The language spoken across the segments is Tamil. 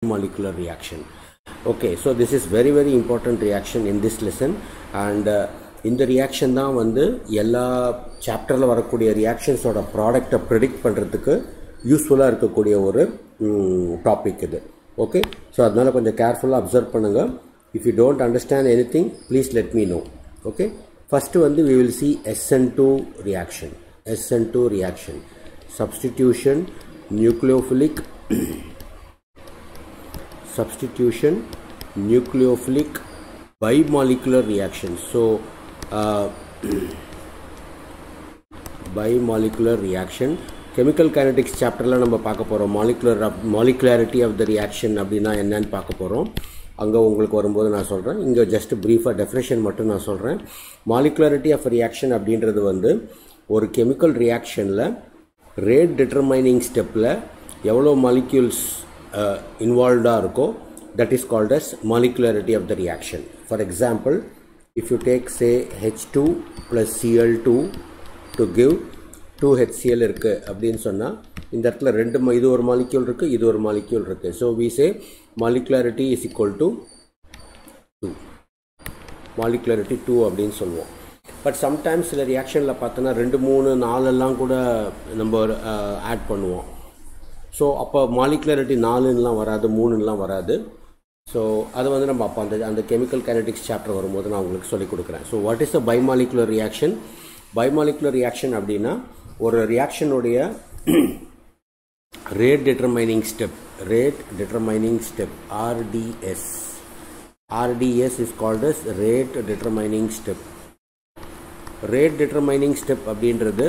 molecular reaction okay so this is very very important reaction in this lesson and uh, இந்த ரியாக்ஷன் தான் வந்து எல்லா சாப்டரில் வரக்கூடிய ரியாக்ஷன்ஸோட ப்ராடக்டை ப்ரிடிக்ட் பண்ணுறதுக்கு யூஸ்ஃபுல்லாக இருக்கக்கூடிய ஒரு டாபிக் இது ஓகே ஸோ அதனால் கொஞ்சம் கேர்ஃபுல்லாக அப்சர்வ் பண்ணுங்கள் if you don't understand anything please let me know okay first வந்து we will see SN two reaction SN two reaction substitution nucleophilic substitution nucleophilic bimolecular reaction so uh, bimolecular reaction chemical kinetics சாப்டரில் நம்ம பார்க்க போகிறோம் molecular molecularity of the reaction அப்படின்னா என்னன்னு பார்க்க போகிறோம் அங்கே உங்களுக்கு வரும்போது நான் சொல்கிறேன் இங்கே ஜஸ்ட் ப்ரீஃபாக டெஃபினேஷன் மட்டும் நான் சொல்கிறேன் மாலிகுலாரிட்டி ஆஃப் ரியாக்ஷன் அப்படின்றது வந்து ஒரு கெமிக்கல் ரியாக்ஷனில் ரேட் டிட்டர்மைனிங் ஸ்டெப்பில் எவ்வளோ மாலிக்யூல்ஸ் இன்வால்வ்டாக இருக்கோ that is called as molecularity of the reaction for example if you take say H two plus Cl two to give two HCl இருக்குது அப்படின்னு சொன்னால் இந்த இடத்துல ரெண்டு இது ஒரு மாலிக்யூல் இருக்குது இது ஒரு மாலிக்யூல் இருக்குது so we say molecularity is equal to two molecularity two அப்படின்னு சொல்லுவோம் பட் சம்டைம்ஸ் சில ரியாக்ஷனில் பார்த்தோன்னா ரெண்டு மூணு நாலெல்லாம் கூட நம்ம ஆட் பண்ணுவோம் ஸோ அப்போ மாலிகுலாரிட்டி நாலுன்னெலாம் வராது மூணுலாம் வராது ஸோ அதை வந்து நம்ம அப்போ அந்த அந்த கெமிக்கல் கைனடிக்ஸ் சாப்டர் வரும்போது நான் உங்களுக்கு சொல்லிக் கொடுக்குறேன் so what is the bimolecular reaction bimolecular reaction அப்படின்னா ஒரு ரியாக்ஷனுடைய rate determining step rate determining step RDS RDS is called as rate determining step rate determining step அப்படின்றது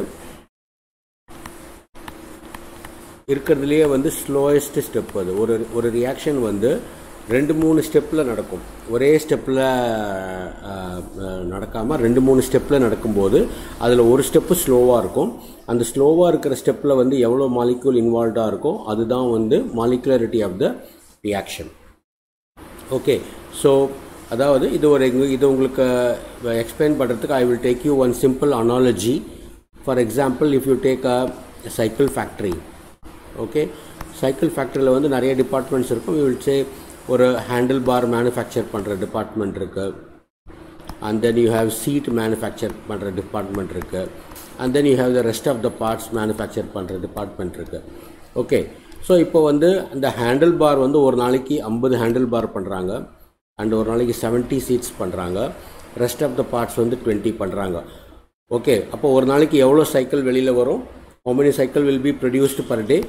இருக்கிறதுலையே வந்து ஸ்லோயஸ்ட் ஸ்டெப் அது ஒரு ஒரு ரியாக்ஷன் வந்து ரெண்டு மூணு ஸ்டெப்பில் நடக்கும் ஒரே ஸ்டெப்பில் நடக்காமல் ரெண்டு மூணு ஸ்டெப்பில் நடக்கும்போது அதில் ஒரு ஸ்டெப்பு ஸ்லோவாக இருக்கும் அந்த ஸ்லோவாக இருக்கிற ஸ்டெப்பில் வந்து எவ்வளோ மாலிக்யூல் இன்வால்வ்டாக இருக்கோ அதுதான் வந்து molecularity of the reaction okay so அதாவது இது ஒரு இது உங்களுக்கு எக்ஸ்பிளைன் பண்ணுறதுக்கு I will take you one simple analogy for example if you take a cycle factory okay cycle ஃபேக்ட்ரியில் வந்து நிறைய டிபார்ட்மெண்ட்ஸ் இருக்கும் வி வில் சே ஒரு ஹேண்டில் பார் மேனுஃபேக்சர் பண்ணுற டிபார்ட்மெண்ட் இருக்குது and then you have seat manufacture பண்ணுற டிபார்ட்மெண்ட் இருக்குது and then you have the rest of the parts manufacture பண்ணுற டிபார்ட்மெண்ட் இருக்குது ஓகே ஸோ இப்போ வந்து அந்த ஹேண்டில் பார் வந்து ஒரு நாளைக்கு ஐம்பது ஹேண்டில் பார் பண்ணுறாங்க அண்ட் ஒரு நாளைக்கு செவன்ட்டி சீட்ஸ் பண்ணுறாங்க ரெஸ்ட் ஆஃப் த பார்ட்ஸ் வந்து டுவெண்ட்டி பண்ணுறாங்க ஓகே அப்போ ஒரு நாளைக்கு எவ்வளோ சைக்கிள் வெளியில் வரும் how many cycle will be produced per day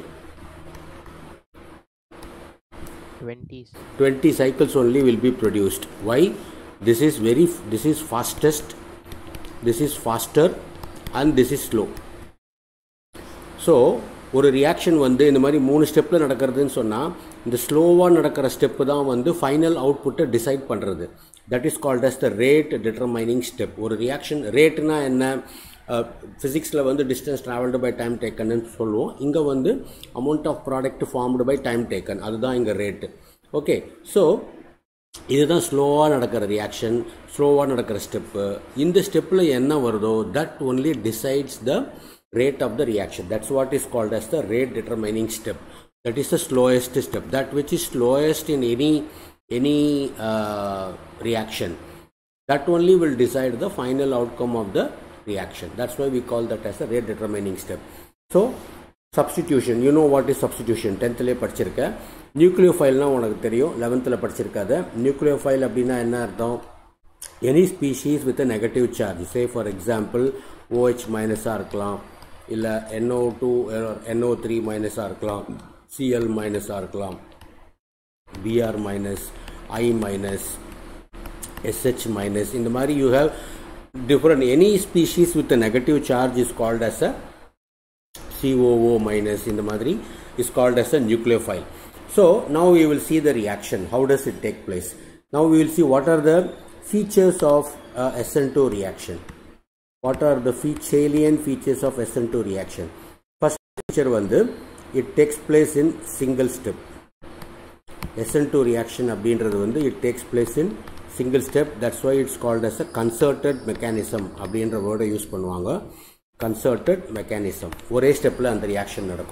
20 20 cycles only will be produced why this is very this is fastest this is faster and this is slow so ஒரு ரியாக்ஷன் வந்து இந்த மாதிரி மூணு ஸ்டெப்பில் நடக்கிறதுன்னு சொன்னால் இந்த ஸ்லோவாக நடக்கிற ஸ்டெப்பு தான் வந்து ஃபைனல் அவுட்புட்டை டிசைட் பண்ணுறது that is called as the rate determining step ஒரு ரியாக்ஷன் ரேட்னா என்ன ஃபிசிக்ஸில் வந்து டிஸ்டன்ஸ் ட்ராவல்டு பை டைம் டேக்கன்னு சொல்லுவோம் இங்கே வந்து amount of product formed by time taken அதுதான் இங்கே ரேட்டு ஓகே ஸோ இதுதான் ஸ்லோவாக நடக்கிற ரியாக்ஷன் ஸ்லோவாக நடக்கிற ஸ்டெப்பு இந்த ஸ்டெப்பில் என்ன வருதோ that only decides the rate of the reaction that's what is called as the rate determining step that is the slowest step that which is slowest in any any uh, reaction that only will decide the final outcome of the reaction that's why we call that as the rate determining step so substitution you know what is substitution 10th லே படிச்சிருக்க நியூக்ளியோஃபைல்னா உனக்கு தெரியும் 11th படிச்சிருக்காத நியூக்ளியோஃபைல் அப்படின்னா என்ன அர்த்தம் any species with negative charge say for example OH மைனஸாக இருக்கலாம் இல்லை என்ஓ டூ என்ஓ த்ரீ மைனஸாக இருக்கலாம் சிஎல் மைனஸாக இருக்கலாம் Br minus I minus SH minus இந்த மாதிரி you have different any species with negative charge is called as a COO minus in the madri is called as a nucleophile. So now we will see the reaction. How does it take place? Now we will see what are the features of uh, SN2 reaction. What are the fe- salient features of SN2 reaction? First feature வந்து it takes place in single step. SN2 reaction அப்படின்றது வந்து it takes place in single step. That's why it's called as a concerted mechanism அப்படின்ற வேர்டை யூஸ் பண்ணுவாங்க கன்சர்டட் மெக்கானிசம் ஒரே ஸ்டெப்பில் அந்த ரியாக்ஷன் நடக்கும்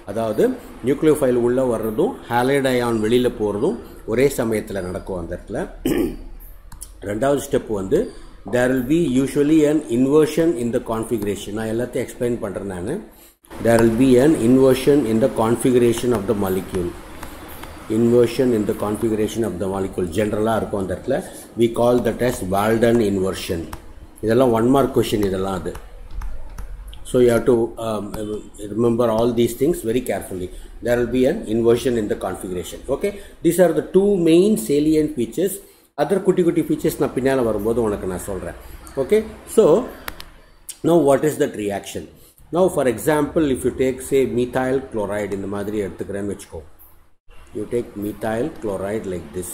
அதாவது நியூக்ளியோஃபைல் உள்ளே வர்றதும் ஹாலைட் அயான் வெளியில் போகிறதும் ஒரே சமயத்தில் நடக்கும் அந்த இடத்துல ரெண்டாவது ஸ்டெப் வந்து there will be usually an inversion in the configuration நான் எல்லாத்தையும் எக்ஸ்பிளைன் பண்ணுறேன் நான் there will be an inversion in the configuration of the molecule inversion in the configuration of the molecule ஜென்ரலாக இருக்கும் அந்த இடத்துல we call that as Walden inversion இதெல்லாம் ஒன் மார்க் கொஷின் இதெல்லாம் அது So you have to um, remember all these things very carefully. There will be an inversion in the configuration. Okay, these are the two main salient features. Other குட்டி குட்டி features நான் பின்னால் வரும்போது உனக்கு நான் சொல்கிறேன் okay so now what is that reaction now for example if you take say methyl chloride இந்த மாதிரி எடுத்துக்கிறேன்னு வச்சுக்கோ you take methyl chloride like this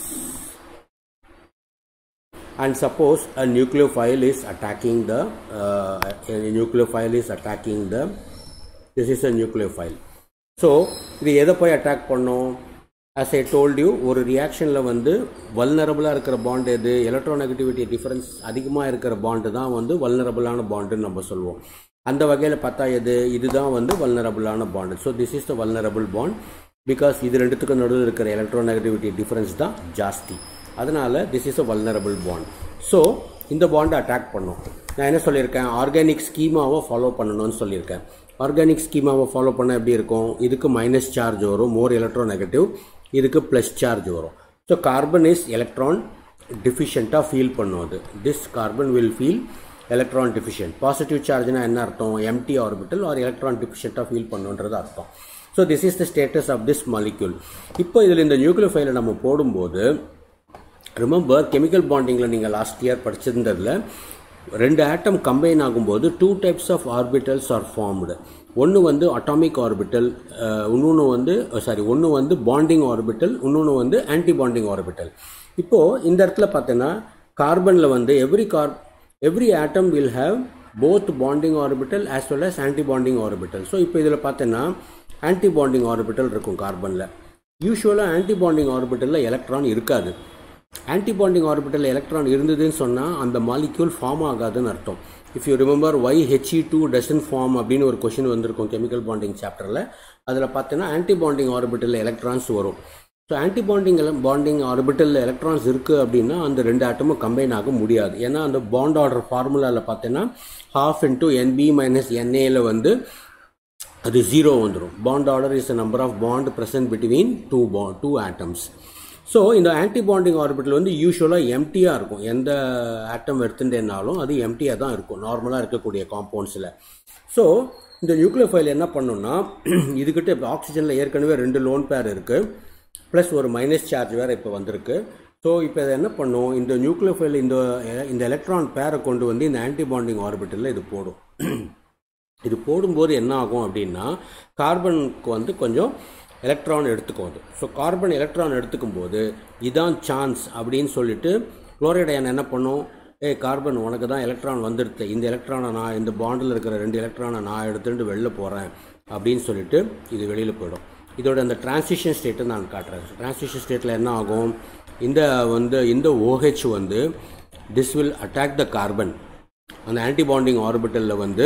and suppose a nucleophile is attacking the uh, a nucleophile is attacking the this is a nucleophile so இது எதை போய் அட்டாக் பண்ணும் as I told you ஒரு ரியாக்ஷனில் வந்து வல்னரபுளாக இருக்கிற பாண்ட் எது எலக்ட்ரோநெகட்டிவிட்டி டிஃபரன்ஸ் அதிகமாக இருக்கிற பாண்டு தான் வந்து வல்னரபுளான பாண்டுன்னு நம்ம சொல்லுவோம் அந்த வகையில் பார்த்தா எது இதுதான் வந்து வல்னரபுளான bond so this is the vulnerable bond because இது ரெண்டுத்துக்கும் நடுவில் இருக்கிற எலக்ட்ரோநெகட்டிவிட்டி டிஃபரன்ஸ் தான் ஜாஸ்தி அதனால this is a vulnerable bond so இந்த பாண்டை அட்டாக் பண்ணும் நான் என்ன சொல்லியிருக்கேன் ஆர்கானிக் ஸ்கீமாவை ஃபாலோ பண்ணணும்னு சொல்லியிருக்கேன் ஆர்கானிக் ஸ்கீமாவை ஃபாலோ பண்ண எப்படி இருக்கும் இதுக்கு மைனஸ் சார்ஜ் வரும் மோர் எலக்ட்ரோ நெகட்டிவ் இதுக்கு ப்ளஸ் சார்ஜ் வரும் ஸோ கார்பன் இஸ் எலக்ட்ரான் டிஃபிஷியண்ட்டாக ஃபீல் பண்ணும் அது this carbon will feel electron deficient positive சார்ஜ்னா என்ன அர்த்தம் எம்டி ஆர்பிட்டல் ஆர் எலக்ட்ரான் டிஃபிஷியண்ட்டாக ஃபீல் பண்ணுன்றது அர்த்தம் so this is the status of this molecule இப்போ இதில் இந்த நியூக்ளியோஃபைலை நம்ம போடும்போது ரிமெம்பர் கெமிக்கல் பாண்டிங்கில் நீங்கள் லாஸ்ட் இயர் படிச்சிருந்ததில் ரெண்டு ஆட்டம் கம்பைன் ஆகும்போது two types of orbitals are formed ஒன்று வந்து அட்டாமிக் ஆர்பிட்டல் இன்னொன்று வந்து சாரி ஒன்று வந்து பாண்டிங் ஆர்பிட்டல் இன்னொன்று வந்து ஆன்டி பாண்டிங் ஆர்பிட்டல் இப்போது இந்த இடத்துல பார்த்தீங்கன்னா கார்பனில் வந்து every car every atom will have both bonding orbital as well as anti bonding orbital so இப்போ இதில் பார்த்தீங்கன்னா ஆன்டி பாண்டிங் ஆர்பிட்டல் இருக்கும் கார்பனில் யூஸ்வலாக ஆன்டி பாண்டிங் ஆர்பிட்டலில் எலக்ட்ரான் இருக்காது ஆன்டி பாண்டிங் ஆர்பிட்டல் எலக்ட்ரான் இருந்ததுன்னு சொன்னால் அந்த மாலிக்யூல் ஃபார்ம் ஆகாதுன்னு அர்த்தம் if you remember why HE two doesn't form அப்படின்னு ஒரு கொஷின் வந்திருக்கும் கெமிக்கல் பாண்டிங் சாப்டரில் அதில் பார்த்தீங்கன்னா ஆன்டி பாண்டிங் ஆர்பிட்டலில் எலக்ட்ரான்ஸ் வரும் ஸோ ஆன்டி பாண்டிங் பாண்டிங் ஆர்பிட்டலில் எலக்ட்ரான்ஸ் இருக்குது அப்படின்னா அந்த ரெண்டு ஆட்டமும் கம்பைன் ஆக முடியாது ஏன்னா அந்த பாண்ட் ஆர்டர் ஃபார்முலாவில் பார்த்தீங்கன்னா ஹாஃப் இன்டூ என்பி மைனஸ் என்ஏல வந்து அது ஜீரோ வந்துடும் bond order is a number of bond present between two பா டூ ஆட்டம்ஸ் ஸோ இந்த ஆன்டி பாண்டிங் ஆர்பிட்டல் வந்து யூஸ்வலாக எம்டியாக இருக்கும் எந்த ஆட்டம் எடுத்துட்டேனாலும் அது எம்டியாக தான் இருக்கும் நார்மலாக இருக்கக்கூடிய காம்பவுண்ட்ஸில் ஸோ இந்த நியூக்ளியோஃபைல் என்ன பண்ணுன்னா இதுக்கிட்ட இப்போ ஆக்சிஜனில் ஏற்கனவே ரெண்டு லோன் பேர் இருக்குது ப்ளஸ் ஒரு மைனஸ் சார்ஜ் வேறு இப்போ வந்திருக்கு ஸோ இப்போ இதை என்ன பண்ணும் இந்த நியூக்ளியோஃபைல் இந்த இந்த எலக்ட்ரான் பேரை கொண்டு வந்து இந்த ஆன்டி பாண்டிங் ஆர்பிட்டலில் இது போடும் இது போடும்போது என்ன ஆகும் அப்படின்னா கார்பனுக்கு வந்து கொஞ்சம் எலக்ட்ரான் எடுத்துக்கும் அது ஸோ கார்பன் எலக்ட்ரான் எடுத்துக்கும் போது இதான் சான்ஸ் அப்படின்னு சொல்லிட்டு குளோரைட் அயன் என்ன பண்ணும் ஏ கார்பன் உனக்கு தான் எலக்ட்ரான் வந்துடுது இந்த எலக்ட்ரானை நான் இந்த பாண்டில் இருக்கிற ரெண்டு எலக்ட்ரானை நான் எடுத்துட்டு வெளில போகிறேன் அப்படின்னு சொல்லிட்டு இது வெளியில் போயிடும் இதோட அந்த டிரான்சிஷன் ஸ்டேட்டை நான் காட்டுறேன் டிரான்சிஷன் ஸ்டேட்டில் என்ன ஆகும் இந்த வந்து இந்த OH வந்து this will attack the carbon அந்த ஆன்டிபாண்டிங் ஆர்பிட்டலில் வந்து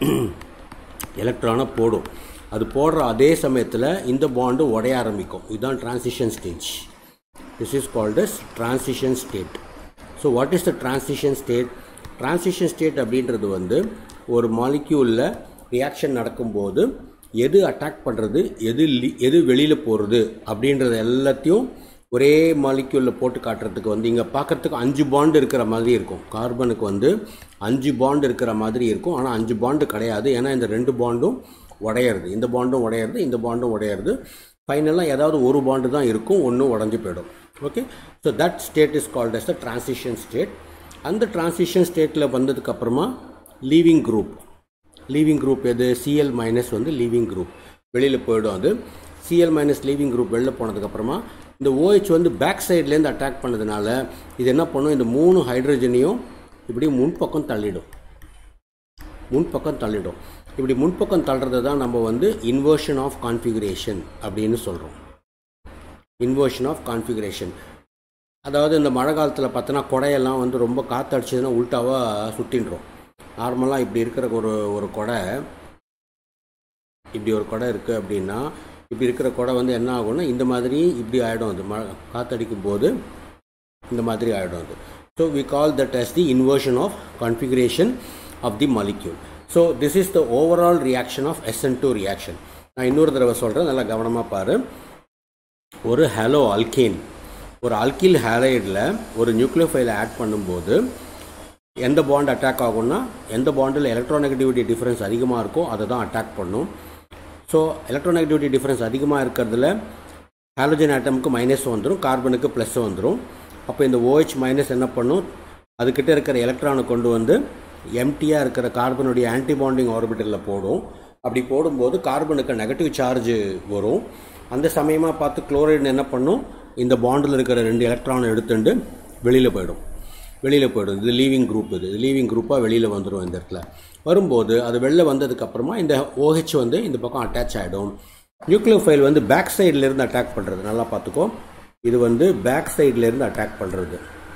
எலக்ட்ரானை போடும் அது போடுற அதே சமயத்தில் இந்த பாண்டு உடைய ஆரம்பிக்கும் இதுதான் transition stage this is called as transition state so what is the transition state transition state அப்படின்றது வந்து ஒரு மாலிக்யூலில் ரியாக்ஷன் நடக்கும்போது எது அட்டாக் பண்ணுறது எது லி- எது வெளியில் போகிறது அப்படின்றது எல்லாத்தையும் ஒரே மாலிக்யூலில் போட்டு காட்டுறதுக்கு வந்து இங்கே பார்க்கறதுக்கு அஞ்சு பாண்டு இருக்கிற மாதிரி இருக்கும் கார்பனுக்கு வந்து அஞ்சு பாண்டு இருக்கிற மாதிரி இருக்கும் ஆனால் அஞ்சு பாண்டு கிடையாது ஏன்னா இந்த ரெண்டு பாண்டும் உடையிறது இந்த பாண்டும் உடையிறது இந்த பாண்டும் உடையிறது ஃபைனலாக ஏதாவது ஒரு பாண்டு தான் இருக்கும் ஒன்றும் உடஞ்சி போயிடும் okay so that state is called as the transition state அந்த டிரான்சிஷன் ஸ்டேட்டில் வந்ததுக்கப்புறமா லீவிங் குரூப் லீவிங் குரூப் எது சிஎல் மைனஸ் வந்து லீவிங் குரூப் வெளியில் போயிடும் அது சிஎல் மைனஸ் லீவிங் குரூப் வெளில போனதுக்கப்புறமா இந்த OH வந்து பேக் சைட்லேருந்து அட்டாக் பண்ணதுனால இது என்ன பண்ணும் இந்த மூணு ஹைட்ரஜனையும் இப்படி முன்பக்கம் தள்ளிடும் முன்பக்கம் தள்ளிடும் இப்படி முன்பக்கம் தள்ளுறது தான் நம்ம வந்து இன்வர்ஷன் ஆஃப் கான்ஃபிகரேஷன் அப்படின்னு சொல்கிறோம் இன்வர்ஷன் ஆஃப் கான்ஃபிகரேஷன் அதாவது இந்த மழை காலத்தில் பார்த்தோன்னா குடையெல்லாம் வந்து ரொம்ப காற்றடிச்சதுன்னா உல்ட்டாவாக சுட்டின்றோம் நார்மலாக இப்படி இருக்கிற ஒரு ஒரு குடை இப்படி ஒரு குடை இருக்குது அப்படின்னா இப்படி இருக்கிற குடை வந்து என்ன ஆகும்னா இந்த மாதிரி இப்படி ஆகிடும் அது ம காற்றடிக்கும் போது இந்த மாதிரி ஆகிடும் அது so we call that as the inversion of configuration of the molecule so this is the overall reaction of SN2 two reaction நான் இன்னொரு தடவை சொல்கிறேன் நல்லா கவனமாக பாரு ஒரு ஹலோ அல்கேன் ஒரு அல்கில் ஹேலைடில் ஒரு நியூக்ளியோஃபைலை ஆட் பண்ணும்போது எந்த பாண்ட் அட்டாக் ஆகும்னா எந்த பாண்டில் எலக்ட்ரானெகட்டிவிட்டி டிஃப்ரென்ஸ் அதிகமாக இருக்கோ அதை தான் அட்டாக் பண்ணும் ஸோ எலக்ட்ரானெகட்டிவிட்டி டிஃப்ரென்ஸ் அதிகமாக இருக்கிறதுல ஹாலோஜன் ஆட்டமுக்கு மைனஸ் வந்துடும் கார்பனுக்கு ப்ளஸ் வந்துடும் அப்போ இந்த OH மைனஸ் என்ன பண்ணும் அதுக்கிட்ட இருக்கிற எலக்ட்ரானை கொண்டு வந்து எம்டியாக இருக்கிற கார்பனுடைய ஆன்டிபாண்டிங் ஆர்பிட்டலில் போடும் அப்படி போடும்போது கார்பனுக்கு நெகட்டிவ் சார்ஜ் வரும் அந்த சமயமாக பார்த்து குளோரைடு என்ன பண்ணும் இந்த பாண்டில் இருக்கிற ரெண்டு எலக்ட்ரானை எடுத்துட்டு வெளியில் போயிடும் வெளியில் போயிடும் இது லீவிங் குரூப் இது லீவிங் குரூப்பாக வெளியில் வந்துடும் இந்த இடத்துல வரும்போது அது வெளில வந்ததுக்கப்புறமா இந்த OH வந்து இந்த பக்கம் அட்டாச் ஆகிடும் நியூக்ளியோஃபைல் வந்து பேக் சைட்லேருந்து அட்டாக் பண்ணுறது நல்லா பார்த்துக்கோ இது வந்து பேக் சைட்லேருந்து அட்டாக் பண்ணுறது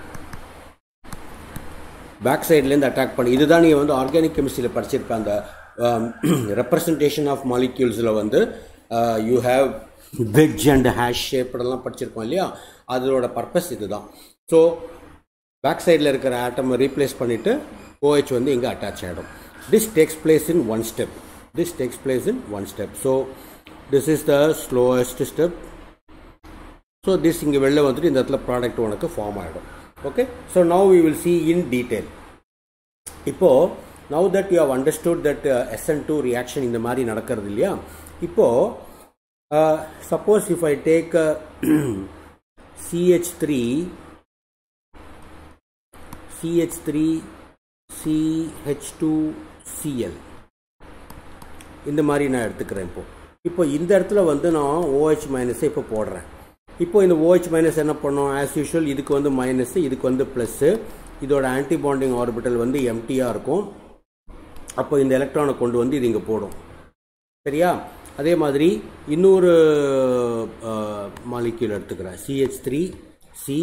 பேக் சைட்லேருந்து அட்டாக் பண்ணி இதுதான் நீங்கள் வந்து ஆர்கானிக் கெமிஸ்ட்ரியில் படிச்சிருப்ப அந்த ரெப்ரசன்டேஷன் ஆஃப் மாலிக்யூல்ஸில் வந்து you have wedge and hash ஷேப்டெல்லாம் படிச்சிருக்கோம் இல்லையா அதோட பர்பஸ் இதுதான் ஸோ பேக் சைடில் இருக்கிற ஆட்டமை ரீப்ளேஸ் பண்ணிவிட்டு OH வந்து இங்கே அட்டாச் ஆகிடும் this takes place in one step this takes place in one step so this is the slowest step so this இங்கே வெளில வந்துட்டு இந்த இடத்துல ப்ராடக்ட் உனக்கு ஃபார்ம் ஆகிடும் okay so now we will see in detail இப்போது now that you have understood that SN two reaction இந்த மாதிரி நடக்கிறது இல்லையா இப்போது suppose if I take CH three CH three CH two CL இந்த மாதிரி நான் எடுத்துக்கிறேன் இப்போ இப்போ இந்த இடத்துல வந்து நான் ஓஹெச் மைனஸை இப்போ போடுறேன் இப்போ இந்த ஓஹெச் மைனஸ் என்ன பண்ணோம் ஆஸ் யூஷுவல் இதுக்கு வந்து மைனஸ் இதுக்கு வந்து ப்ளஸ்ஸு இதோட ஆன்டிபாண்டிங் ஆர்பிட்டல் வந்து எம்டியாக இருக்கும் அப்போ இந்த எலக்ட்ரானை கொண்டு வந்து இது இங்கே போடும் சரியா அதே மாதிரி இன்னொரு மாலிக்யூல் எடுத்துக்கிறேன் CH three C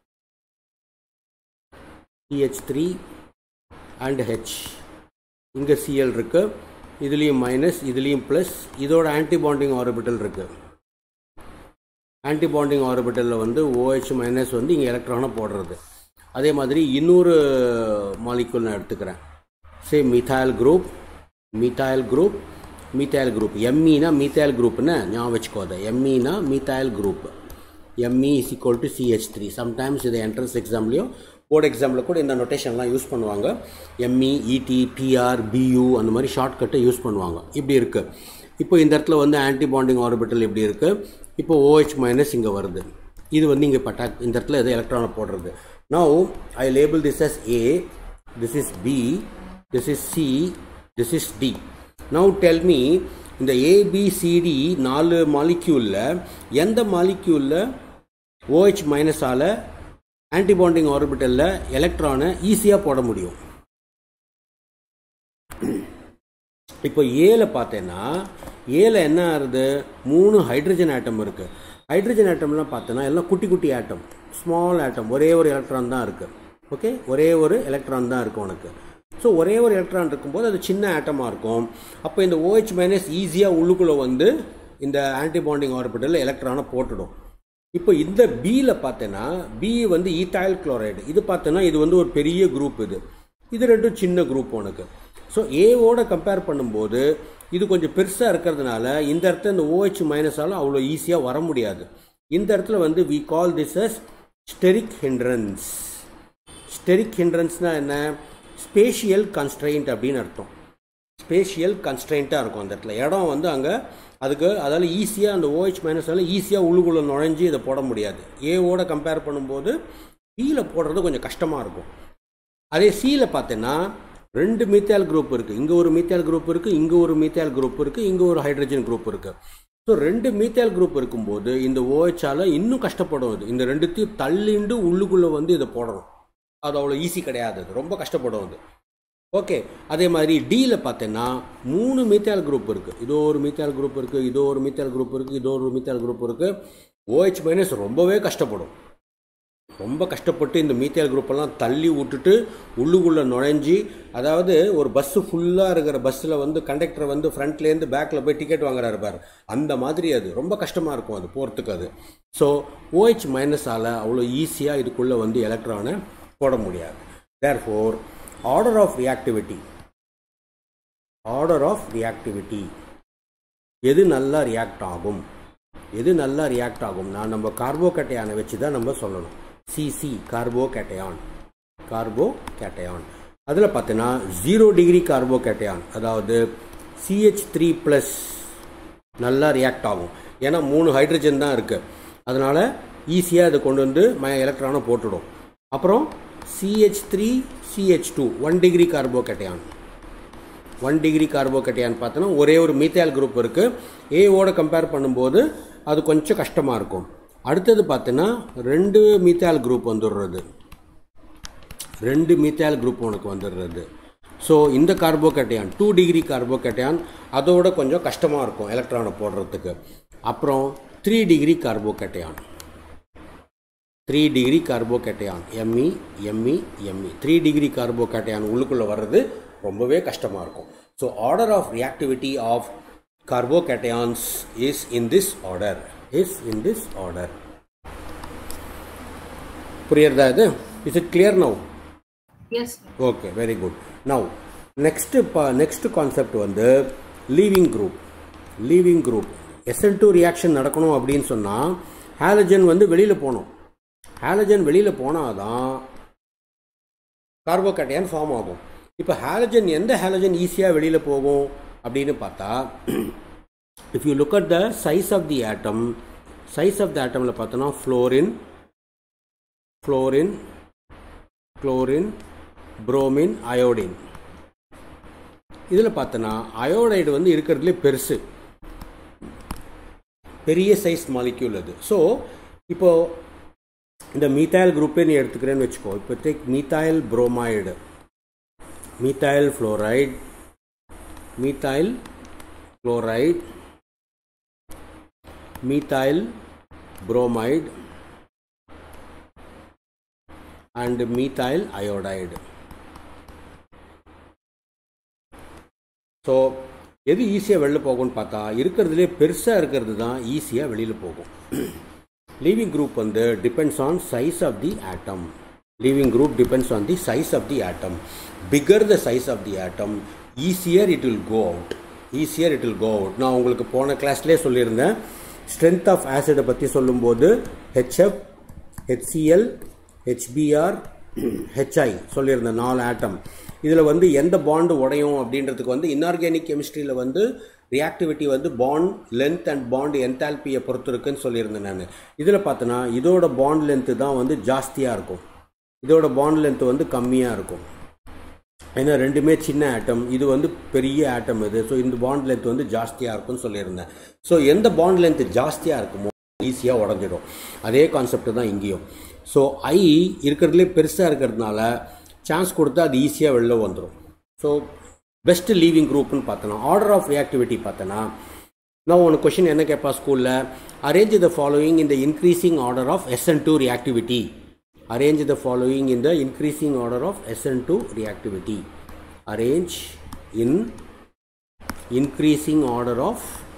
CH three and H இங்கே சிஎல் இருக்கு இதுலேயும் மைனஸ் இதுலேயும் ப்ளஸ் இதோட ஆன்டிபாண்டிங் ஆர்பிட்டல் இருக்கு ஆன்டிபாண்டிங் ஆர்பிட்டலில் வந்து OH மைனஸ் வந்து இங்கே எலக்ட்ரானை போடுறது அதே மாதிரி இன்னொரு மாலிக்யூல் நான் எடுத்துக்கிறேன் say methyl group methyl group methyl group எம்இனா மிথাইல் குரூப்னு ஞாபகம் வச்சுக்கோ அதை எம்இனா methyl group ME is equal to CH three sometimes இது என்ட்ரன்ஸ் எக்ஸாம்லேயும் போர்டு எக்ஸாமில் கூட இந்த நொட்டேஷன்லாம் யூஸ் பண்ணுவாங்க எம்இ இடி பிஆர் பியூ அந்த மாதிரி ஷார்ட்கட்டை யூஸ் பண்ணுவாங்க இப்படி இருக்குது இப்போ இந்த இடத்துல வந்து ஆன்டிபாண்டிங் ஆர்பிட்டல் இப்படி இருக்குது இப்போ OH மைனஸ் இங்கே வருது இது வந்து இங்கே பட்டாக் இந்த இடத்துல எது எலக்ட்ரானை போடுறது now I label this as A this is B this is C this is D now tell me இந்த ஏபிசிடி நாலு மாலிக்யூலில் எந்த மாலிக்யூலில் OH மைனஸால் ஆன்டிபாண்டிங் ஆர்பிட்டலில் எலக்ட்ரானை ஈஸியாக போட முடியும் இப்போ ஏல பார்த்தேன்னா ஏல என்ன ஆகுது மூணு ஹைட்ரஜன் ஆட்டம் இருக்குது ஹைட்ரஜன் ஆட்டம்லாம் பார்த்தோன்னா எல்லாம் குட்டி குட்டி ஆட்டம் ஸ்மால் ஆட்டம் ஒரே ஒரு எலக்ட்ரான் தான் இருக்குது ஓகே ஒரே ஒரு எலக்ட்ரான் தான் இருக்கும் உனக்கு ஸோ ஒரே ஒரு எலக்ட்ரான் இருக்கும்போது அது சின்ன ஆட்டமாக இருக்கும் அப்போ இந்த OH மைனஸ் ஈஸியாக உள்ளுக்குள்ளே வந்து இந்த ஆன்டிபாண்டிங் ஆர்பிட்டலில் எலக்ட்ரானை போட்டுடும் இப்போ இந்த பியில் பார்த்தேன்னா பி வந்து ஈத்தாயில் குளோரைடு இது பார்த்தோன்னா இது வந்து ஒரு பெரிய குரூப் இது இது ரெண்டும் சின்ன குரூப் உனக்கு ஸோ ஏவோட கம்பேர் பண்ணும்போது இது கொஞ்சம் பெருசாக இருக்கிறதுனால இந்த இடத்துல இந்த OH மைனஸால் அவ்வளோ ஈஸியாக வர முடியாது இந்த இடத்துல வந்து we call this as steric hindrance steric ஹிண்ட்ரன்ஸ்னால் என்ன ஸ்பேஷியல் கன்ஸ்ட்ரெயின்ட் அப்படின்னு அர்த்தம் ஸ்பேஷியல் கன்ஸ்ட்ரெயின்ட்டாக இருக்கும் அந்த இடத்துல இடம் வந்து அங்கே அதுக்கு அதால் ஈஸியாக அந்த OH மைனஸால் ஈஸியாக உள்ளுக்குள்ளே நுழைஞ்சு இதை போட முடியாது ஏவோட கம்பேர் பண்ணும்போது பியில் போடுறது கொஞ்சம் கஷ்டமாக இருக்கும் அதே சியில் பார்த்தீங்கன்னா ரெண்டு மீத்தால் குரூப் இருக்குது இங்கே ஒரு மீத்தால் குரூப் இருக்குது இங்கே ஒரு மீத்தால் குரூப் இருக்குது இங்கே ஒரு ஹைட்ரஜன் குரூப் இருக்குது ஸோ ரெண்டு மீத்தால் குரூப் இருக்கும்போது இந்த ஓஹெச்சால் இன்னும் கஷ்டப்படும் இது இந்த ரெண்டுத்தையும் தள்ளிண்டு உள்ளுக்குள்ளே வந்து இதை போடணும் அது அவ்வளோ ஈஸி கிடையாது அது ரொம்ப கஷ்டப்படும் அது ஓகே அதே மாதிரி டியில் பார்த்தீங்கன்னா மூணு மீத்தால் குரூப் இருக்குது இதோ ஒரு மீத்தால் குரூப் இருக்குது இதோ ஒரு மீத்தால் குரூப் இருக்குது இதோ ஒரு மீத்தால் குரூப் இருக்குது ஓஹெச் மைனஸ் ரொம்பவே கஷ்டப்படும் ரொம்ப கஷ்டப்பட்டு இந்த மீத்தேல் குரூப்பெல்லாம் தள்ளி விட்டுட்டு உள்ளுக்குள்ளே நுழைஞ்சி அதாவது ஒரு பஸ்ஸு ஃபுல்லாக இருக்கிற பஸ்ஸில் வந்து கண்டக்டர் வந்து ஃப்ரண்ட்லேருந்து பேக்கில் போய் டிக்கெட் வாங்குறாரு பாரு அந்த மாதிரி அது ரொம்ப கஷ்டமாக இருக்கும் அது போகிறதுக்கு அது ஸோ ஓஹெச் மைனஸால் அவ்வளோ ஈஸியாக இதுக்குள்ளே வந்து எலக்ட்ரானை போட முடியாது therefore order of reactivity order of reactivity எது நல்லா ரியாக்ட் ஆகும் எது நல்லா ரியாக்ட் ஆகும் நான் நம்ம கார்போகேட்டையானை வச்சு தான் நம்ம சொல்லணும் சிசி கார்போகேட்டையான் கார்போ கேட்டையான் அதில் பார்த்தீங்கன்னா ஜீரோ டிகிரி கார்போகேட்டையான் அதாவது சிஹெச் த்ரீ ப்ளஸ் நல்லா ரியாக்ட் ஆகும் ஏன்னா மூணு ஹைட்ரஜன் தான் இருக்குது அதனால் ஈஸியாக அதை கொண்டு வந்து ம எலக்ட்ரானை போட்டுடும் அப்புறம் CH three CH two one degree carbocation one degree carbocation பார்த்தோன்னா ஒரே ஒரு மீத்தேல் குரூப் இருக்குது ஏவோட கம்பேர் பண்ணும்போது அது கொஞ்சம் கஷ்டமாக இருக்கும் அடுத்தது பார்த்தீங்கன்னா ரெண்டு மீத்தேல் குரூப் வந்துடுறது ரெண்டு மீத்தேல் குரூப் உனக்கு வந்துடுறது ஸோ இந்த கார்போகேட்டையான் டூ டிகிரி கார்போகேட்டையான் அதோட கொஞ்சம் கஷ்டமாக இருக்கும் எலக்ட்ரானை போடுறதுக்கு அப்புறம் three degree carbocation three degree carbocation ME ME ME three degree carbocation உள்ளுக்குள்ளே வர்றது ரொம்பவே கஷ்டமாக இருக்கும் so order of reactivity of carbocations is in this order is in this order புரியுறதா இது is it clear now Yes, sir. Okay very good now next next concept வந்து leaving group leaving group SL two reaction நடக்கணும் அப்படின்னு சொன்னால் ஹாலஜன் வந்து வெளியில் போகணும் ஹாலஜன் வெளியில் போனால் தான் கார்போகேட்டையான் ஃபார்ம் ஆகும் இப்போ ஹாலஜன் எந்த ஹாலஜன் ஈஸியாக வெளியில் போகும் அப்படின்னு பார்த்தா if you look at the size of the atom size of the ஆட்டமில் பார்த்தோன்னா fluorine fluorine chlorine bromine iodine இதில் பார்த்தோன்னா அயோடைடு வந்து இருக்கிறதுலே பெருசு பெரிய சைஸ் மாலிக்யூல் அது ஸோ இப்போ இந்த மீத்தாயில் குரூப்பே நீ எடுத்துக்கிறேன்னு வச்சுக்கோ இப்போ take methyl bromide methyl fluoride methyl chloride methyl bromide and methyl iodide so எது ஈஸியாக வெளில போகும்னு பார்த்தா இருக்கிறதுலே பெருசாக இருக்கிறது தான் ஈஸியாக வெளியில் போகும் லீவிங் குரூப் வந்து depends on size of the atom leaving group depends on the size of the atom bigger the size of the atom easier it will go out easier it will go out நான் உங்களுக்கு போன கிளாஸ்லேயே சொல்லியிருந்தேன் ஸ்ட்ரென்த் ஆஃப் ஆசிடை பற்றி சொல்லும்போது ஹெச்எஃப் ஹெச்சிஎல் ஹெச்பிஆர் ஹெச்ஐ சொல்லியிருந்தேன் நாலு ஆட்டம் இதில் வந்து எந்த பாண்டு உடையும் அப்படின்றதுக்கு வந்து இன்ஆர்கானிக் கெமிஸ்ட்ரியில் வந்து ரியாக்டிவிட்டி வந்து பாண்ட் லென்த் அண்ட் பாண்ட் என்தால்பியை பொறுத்து இருக்குன்னு சொல்லியிருந்தேன் நான் இதில் பார்த்தோன்னா இதோட பாண்ட் லென்த்து தான் வந்து ஜாஸ்தியாக இருக்கும் இதோட பாண்ட் லென்த் வந்து கம்மியாக இருக்கும் ஏன்னா ரெண்டுமே சின்ன ஆட்டம் இது வந்து பெரிய ஆட்டம் இது ஸோ இந்த பாண்ட் லென்த் வந்து ஜாஸ்தியாக இருக்கும்னு சொல்லியிருந்தேன் ஸோ எந்த பாண்ட் லென்த் ஜாஸ்தியாக இருக்குமோ ஈஸியாக உடஞ்சிடும் அதே கான்செப்ட் தான் இங்கேயும் ஸோ ஐ இருக்கிறதுலே பெருசாக இருக்கிறதுனால சான்ஸ் கொடுத்தா அது ஈஸியாக வெளில வந்துடும் ஸோ பெஸ்ட் லீவிங் குரூப்னு பார்த்தோன்னா ஆர்டர் ஆஃப் ரியாக்டிவிட்டி பார்த்தோன்னா நான் உனக்கு கொஷின் என்ன கேட்பா ஸ்கூலில் அரேஞ்ச் த ஃபாலோயிங் இந்த increasing order of SN two reactivity arrange the following in the increasing order of SN2 reactivity. Arrange in increasing order of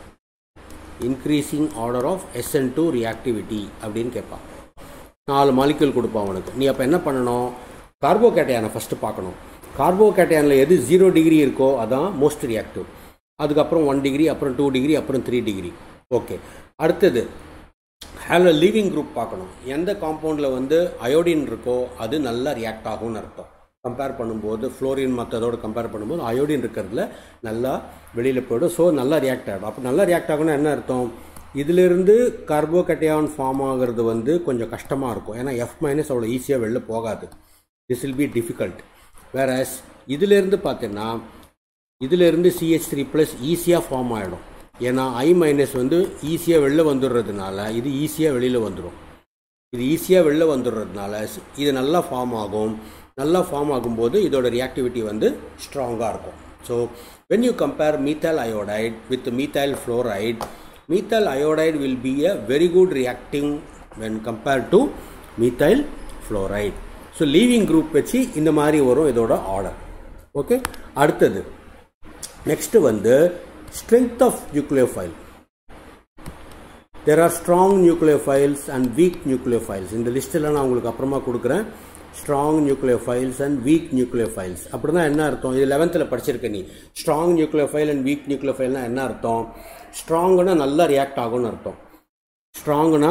increasing order of SN2 reactivity அப்படின்னு கேட்பான் நாலு மாலிக்யூல் கொடுப்பான் உனக்கு நீ அப்போ என்ன பண்ணணும் கார்போகேட்டையானை ஃபஸ்ட்டு பார்க்கணும் கார்போகேட்டையானில் எது ஜீரோ டிகிரி இருக்கோ அதான் மோஸ்ட் ரியாக்டிவ் அதுக்கப்புறம் ஒன் டிகிரி அப்புறம் டூ டிகிரி அப்புறம் த்ரீ டிகிரி ஓகே அடுத்தது ஹேலோ லீவிங் குரூப் பார்க்கணும் எந்த காம்பவுண்டில் வந்து அயோடின் இருக்கோ அது நல்லா ரியாக்ட் ஆகும்னு அர்த்தம் கம்பேர் பண்ணும்போது ஃப்ளோரின் மற்றதோடு கம்பேர் பண்ணும்போது அயோடின் இருக்கிறதுல நல்லா வெளியில் போய்டும் ஸோ நல்லா ரியாக்ட் ஆகிடும் அப்போ நல்லா ரியாக்ட் ஆகும்னா என்ன அர்த்தம் இதிலிருந்து கார்போகேட்டையான் ஃபார்ம் ஆகிறது வந்து கொஞ்சம் கஷ்டமாக இருக்கும் ஏன்னா எஃப் மைனஸ் அவ்வளோ ஈஸியாக வெளில போகாது திஸ் வில் பி டிஃபிகல்ட் வேற இதிலேருந்து பார்த்தீங்கன்னா இதிலேருந்து சிஹெச் த்ரீ ப்ளஸ் ஈஸியாக ஃபார்ம் ஆகிடும் ஏன்னா ஐ மைனஸ் வந்து ஈஸியாக வெளில வந்துடுறதுனால இது ஈஸியாக வெளியில் வந்துடும் இது ஈஸியாக வெளில வந்துடுறதுனால இது நல்லா ஃபார்ம் ஆகும் நல்லா ஃபார்ம் ஆகும்போது இதோட ரியாக்டிவிட்டி வந்து ஸ்ட்ராங்காக இருக்கும் so when you compare methyl iodide with methyl fluoride methyl iodide will be a very good reacting when compare to methyl fluoride so leaving group வச்சு இந்த மாதிரி வரும் இதோட ஆர்டர் ஓகே அடுத்தது நெக்ஸ்ட் வந்து strength of nucleophile there are strong nucleophiles and weak nucleophiles இந்த லிஸ்ட்டில் நான் உங்களுக்கு அப்புறமா கொடுக்குறேன் strong nucleophiles and weak nucleophiles அப்படின்னா என்ன அர்த்தம் இது லெவன்த்தில் படிச்சிருக்க நீ ஸ்ட்ராங் நியூக்ளியோஃபைல் அண்ட் வீக் நியூக்ளியோஃபைல்னா என்ன அர்த்தம் ஸ்ட்ராங்குனா நல்லா ரியாக்ட் ஆகும்னு அர்த்தம் ஸ்ட்ராங்குனா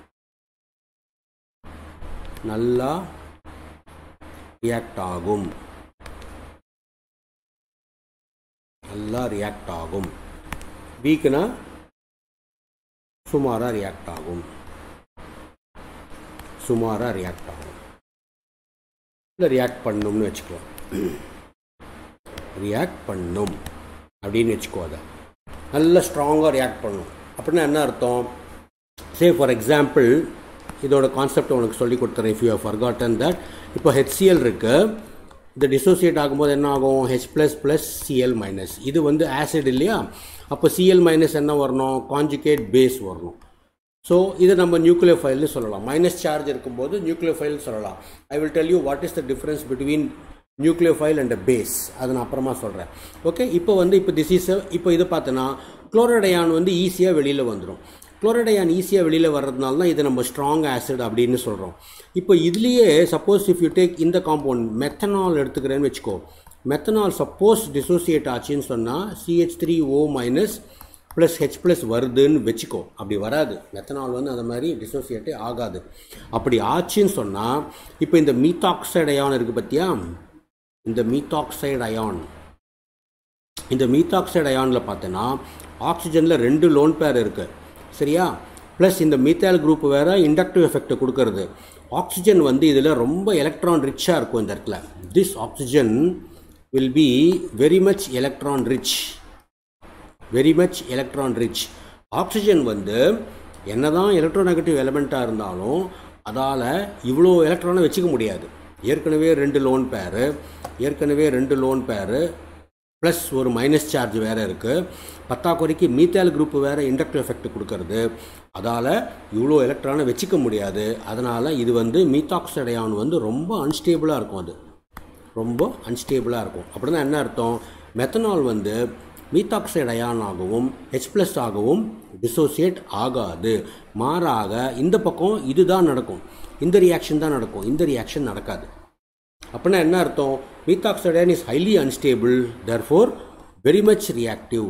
நல்லா ரியாக்ட் ஆகும் நல்லா ரியாக்ட் ஆகும் வீக்னா சுமாராக ரியாக்ட் ஆகும் சுமாராக ரியாக்ட் ஆகும் இல்லை ரியாக்ட் பண்ணும்னு வச்சுக்கோ ரியாக்ட் பண்ணும் அப்படின்னு வச்சுக்கோ அதை நல்லா ஸ்ட்ராங்காக ரியாக்ட் பண்ணும் அப்படின்னா என்ன அர்த்தம் சே ஃபார் எக்ஸாம்பிள் இதோட கான்செப்ட் உனக்கு சொல்லி கொடுத்துறேன் if you have forgotten that இப்போ ஹெச்சிஎல் இருக்கு இந்த டிசோசியேட் ஆகும்போது என்ன ஆகும் H plus plus CL minus இது வந்து ஆசிட் இல்லையா அப்போ சிஎல் மைனஸ் என்ன வரணும் காஞ்சுகேட் பேஸ் வரணும் ஸோ இது நம்ம நியூக்ளியர் ஃபைல்னு சொல்லலாம் மைனஸ் சார்ஜ் இருக்கும்போது நியூக்ளியர் ஃபைல் சொல்லலாம் I will tell you what is the difference between nucleophile and base அதை நான் அப்புறமா சொல்கிறேன் ஓகே இப்போ வந்து இப்போ திஸ் இஸ் இப்போ இது பார்த்தோன்னா குளோரடையான் வந்து ஈஸியாக வெளியில் வந்துடும் குளோரடையான் ஈஸியாக வெளியில் வர்றதுனால தான் இதை நம்ம ஸ்ட்ராங் ஆசிட் அப்படின்னு சொல்கிறோம் இப்போ இதுலேயே சப்போஸ் இஃப் யூ டேக் இந்த காம்பவுண்ட் மெத்தனால் எடுத்துக்கிறேன்னு வச்சுக்கோ மெத்தனால் சப்போஸ் டிசோசியேட் ஆச்சுன்னு சொன்னால் CH three O minus plus H plus வருதுன்னு வச்சுக்கோ அப்படி வராது மெத்தனால் வந்து அந்த மாதிரி டிசோசியேட்டே ஆகாது அப்படி ஆச்சுன்னு சொன்னால் இப்போ இந்த மீத்தாக்சைடு அயான் இருக்குது பார்த்தியா இந்த மீத்தாக்சைடு அயான் இந்த மீத்தாக்சைடு அயானில் பார்த்தோன்னா ஆக்சிஜனில் ரெண்டு லோன் பேர் இருக்குது சரியா ப்ளஸ் இந்த மீத்தால் குரூப் வேறு இண்டக்டிவ் எஃபெக்ட் கொடுக்கறது ஆக்சிஜன் வந்து இதில் ரொம்ப எலக்ட்ரான் ரிச்சாக இருக்கும் இந்த இடத்துல this oxygen will be very much electron rich very much electron rich oxygen வந்து என்னதான் எலக்ட்ரோநெகட்டிவ் எலமெண்ட்டாக இருந்தாலும் அதால் இவ்வளோ எலக்ட்ரானை வச்சுக்க முடியாது ஏற்கனவே ரெண்டு லோன் பேரு ஏற்கனவே ரெண்டு லோன் பேரு ப்ளஸ் ஒரு மைனஸ் சார்ஜ் வேறு இருக்குது பத்தாக்குறைக்கு மீத்தால் குரூப் வேறு இண்டக்டிவ் எஃபெக்ட் கொடுக்கறது அதால் இவ்வளோ எலக்ட்ரானை வச்சுக்க முடியாது அதனால் இது வந்து மீத்தாக்சைடையான் வந்து ரொம்ப அன்ஸ்டேபிளாக இருக்கும் அது ரொம்ப அன்ஸ்டேபிளாக இருக்கும் அப்படின்னா என்ன அர்த்தம் மெத்தனால் வந்து மீத்தாக்சைடு அயான் ஆகவும் ஹெச் ப்ளஸ் ஆகவும் டிசோசியேட் ஆகாது மாறாக இந்த பக்கம் இதுதான் நடக்கும் இந்த ரியாக்ஷன் தான் நடக்கும் இந்த ரியாக்ஷன் நடக்காது அப்படின்னா என்ன அர்த்தம் methoxide ion is highly unstable therefore very much reactive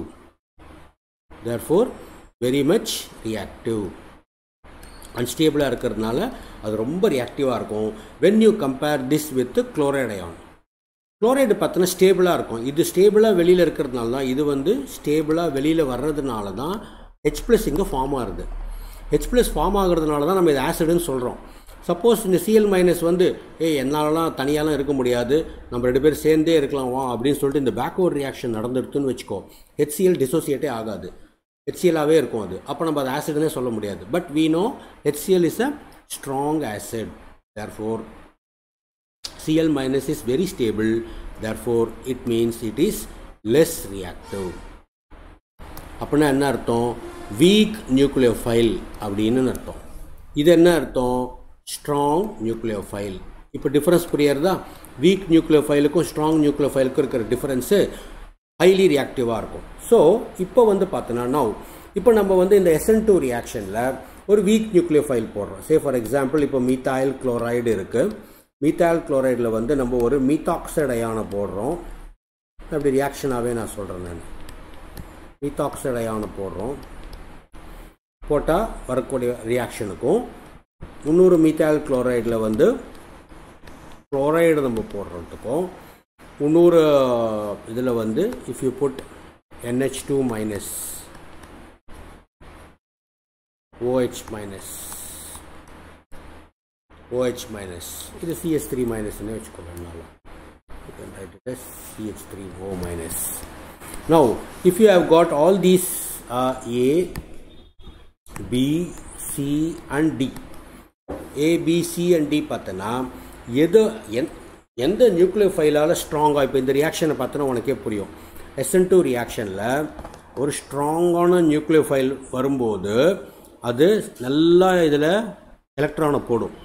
therefore very much reactive அன்ஸ்டேபிளாக இருக்கிறதுனால அது ரொம்ப ரியாக்டிவாக இருக்கும் when you compare this with chloride ion chloride பார்த்தோன்னா ஸ்டேபிளாக இருக்கும் இது ஸ்டேபிளாக வெளியில் இருக்கிறதுனால தான் இது வந்து ஸ்டேபிளாக வெளியில் வர்றதுனால தான் ஹெச் ப்ளஸ் இங்கே ஃபார்ம் ஆகுது ஹெச் ப்ளஸ் ஃபார்ம் ஆகுறதுனால தான் நம்ம இது ஆசிடுன்னு சொல்கிறோம் சப்போஸ் இந்த சிஎல் மைனஸ் வந்து ஏய் என்னாலலாம் தனியாலாம் இருக்க முடியாது நம்ம ரெண்டு பேர் சேர்ந்தே இருக்கலாம் வா அப்படின்னு சொல்லிட்டு இந்த பேக்வர்ட் ரியாக்ஷன் நடந்துருக்குன்னு வச்சுக்கோ ஹெச்சிஎல் டிசோசியேட்டே ஆகாது ஹெச்சிஎலாகவே இருக்கும் அது அப்போ நம்ம அது ஆசிட்னே சொல்ல முடியாது but we know HCl is a strong acid therefore Cl minus is very stable therefore it means it is less reactive அப்படின்னா என்ன அர்த்தம் வீக் நியூக்ளியோஃபைல் அப்படின்னு அர்த்தம் இது என்ன அர்த்தம் ஸ்ட்ராங் நியூக்ளியோஃபைல் இப்போ டிஃப்ரென்ஸ் புரியறதா வீக் நியூக்ளியோஃபைலுக்கும் ஸ்ட்ராங் நியூக்ளியோஃபைலுக்கும் இருக்கிற டிஃப்ரென்ஸு ஹைலி ரியாக்டிவாக இருக்கும் ஸோ இப்போ வந்து பார்த்தோன்னா நவ் இப்போ நம்ம வந்து இந்த எஸ்என் டூ ரியாக்ஷனில் ஒரு வீக் நியூக்ளியோஃபைல் போடுறோம் சே ஃபார் எக்ஸாம்பிள் இப்போ மீத்தாயில் குளோரைடு இருக்குது மீத்தாயில் குளோரைடில் வந்து நம்ம ஒரு மீத்தாக்சைடு அயானை போடுறோம் அப்படி ரியாக்ஷனாகவே நான் சொல்கிறேன் நான் மீத்தாக்சைடு அயானை போடுறோம் போட்டால் வரக்கூடிய ரியாக்ஷனுக்கும் முந்நூறு மீத்தாயில் குளோரைடில் வந்து குளோரைடு நம்ம போடுறதுக்கும் முந்நூறு இதில் வந்து if you put NH two minus OH minus OH minus இது CH3 minus னே வச்சுக்கோங்க என்னாலும் you can write it as CH3O minus now if you have got all these uh, A B C and D A B C and D பார்த்தனா எது எந் எந்த நியூக்ளியர் ஃபைலால் ஸ்ட்ராங்காக இப்போ இந்த ரியாக்ஷனை பார்த்தோன்னா உனக்கே புரியும் எஸ்என் டூ ரியாக்ஷனில் ஒரு ஸ்ட்ராங்கான நியூக்ளியர் ஃபைல் வரும்போது அது நல்லா இதில் எலக்ட்ரானை போடும்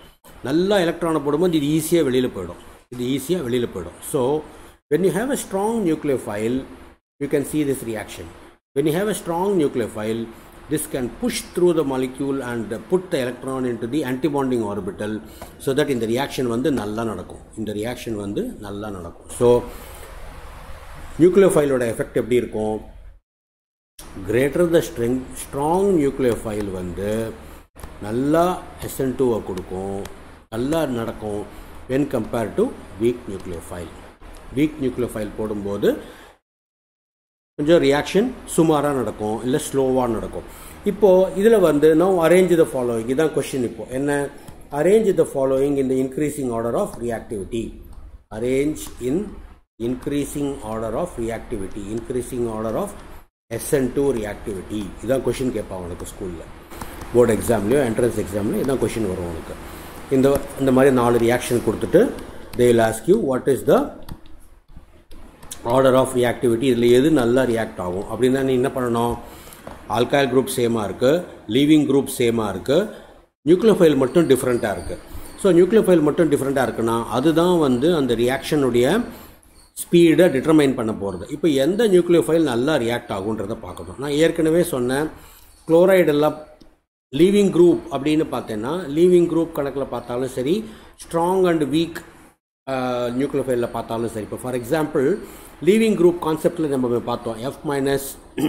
நல்லா எலக்ட்ரானை போடும்போது இது ஈஸியாக வெளியில் போயிடும் இது ஈஸியாக வெளியில் போயிடும் so when you have a strong nucleophile you can see this reaction when you have a strong nucleophile this can push through the molecule and put the electron into the antibonding orbital so that இந்த reaction வந்து நல்லா நடக்கும் இந்த reaction வந்து நல்லா நடக்கும் ஸோ நியூக்ளியோஃபைலோட எஃபெக்ட் எப்படி இருக்கும் greater the strength strong nucleophile வந்து நல்லா எஸ்என் டூவை கொடுக்கும் நல்லா நடக்கும் when compare to weak nucleophile weak nucleophile போடும்போது கொஞ்சம் ரியாக்ஷன் சுமாராக நடக்கும் இல்லை ஸ்லோவாக நடக்கும் இப்போது இதில் வந்து நோ அரேஞ்ச் த ஃபாலோயிங் இதுதான் கொஷின் இப்போ என்ன arrange the following in the increasing order of reactivity arrange in increasing order of reactivity increasing order of SN two reactivity இதான் கொஷின் கேட்பான் உனக்கு ஸ்கூலில் போர்டு எக்ஸாம்லேயோ என்ட்ரன்ஸ் எக்ஸாம்லேயோ இதான் கொஷின் வரும் உனக்கு இந்த இந்த மாதிரி நாலு ரியாக்ஷன் கொடுத்துட்டு they will ask you what is the order of reactivity இதில் எது நல்லா ரியாக்ட் ஆகும் அப்படின்னா நீ என்ன பண்ணணும் ஆல்காயில் குரூப் சேமாக இருக்குது லீவிங் குரூப் சேமாக இருக்குது நியூக்ளியோஃபைல் மட்டும் டிஃப்ரெண்ட்டாக இருக்குது ஸோ நியூக்ளியோஃபைல் மட்டும் டிஃப்ரெண்ட்டாக இருக்குன்னா அதுதான் வந்து அந்த ரியாக்ஷனுடைய ஸ்பீடை டிட்டர்மைன் பண்ண போகிறது இப்போ எந்த நியூக்ளியோஃபைல் நல்லா ரியாக்ட் ஆகுன்றதை பார்க்கணும் நான் ஏற்கனவே சொன்னேன் குளோரைடெல்லாம் லீவிங் குரூப் அப்படின்னு பார்த்தேன்னா லீவிங் குரூப் கணக்கில் பார்த்தாலும் சரி ஸ்ட்ராங் அண்ட் வீக் நியூக்ளியோஃபைலில் பார்த்தாலும் சரி இப்போ ஃபார் எக்ஸாம்பிள் லீவிங் குரூப் கான்செப்டில் நம்ம பார்த்தோம் எஃப் மைனஸ்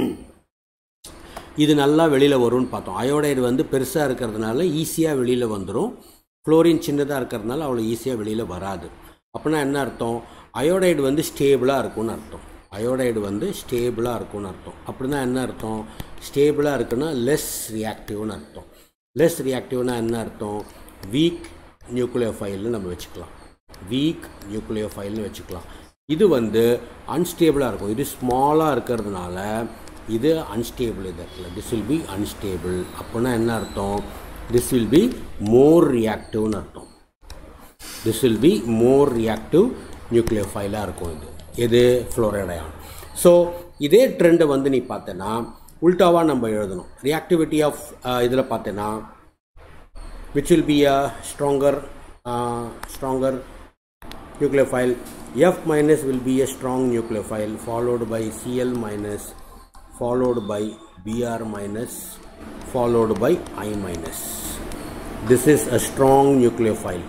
இது நல்லா வெளியில் வரும்னு பார்த்தோம் அயோடைடு வந்து பெருசாக இருக்கிறதுனால ஈஸியாக வெளியில் வந்துடும் ஃப்ளோரின் சின்னதாக இருக்கிறதுனால அவ்வளோ ஈஸியாக வெளியில் வராது அப்படின்னா என்ன அர்த்தம் அயோடைடு வந்து ஸ்டேபிளாக இருக்கும்னு அர்த்தம் அயோடைடு வந்து ஸ்டேபிளாக இருக்கும்னு அர்த்தம் அப்படின்னா என்ன அர்த்தம் ஸ்டேபிளாக இருக்குன்னா லெஸ் ரியாக்டிவ்னு அர்த்தம் லெஸ் ரியாக்டிவ்னா என்ன அர்த்தம் வீக் நியூக்ளியோஃபைல்னு நம்ம வச்சுக்கலாம் வீக் நியூக்ளியோஃபைல்னு வச்சுக்கலாம் இது வந்து அன்ஸ்டேபிளாக இருக்கும் இது ஸ்மாலாக இருக்கிறதுனால இது அன்ஸ்டேபிள் இது இடத்துல திஸ் வில் பி அன்ஸ்டேபிள் அப்படின்னா என்ன அர்த்தம் திஸ் வில் பி மோர் ரியாக்டிவ்னு அர்த்தம் this will be more reactive நியூக்ளியோஃபைலாக இருக்கும் இது எது ஃப்ளோரைடயான் ஸோ இதே ட்ரெண்டை வந்து நீ பார்த்தேன்னா உல்டாவாக நம்ம எழுதணும் ரியாக்டிவிட்டி ஆஃப் இதில் பார்த்தேன்னா which will be a stronger uh, stronger nucleophile F minus will be a strong nucleophile followed by Cl minus followed by Br minus followed by I minus this is a strong nucleophile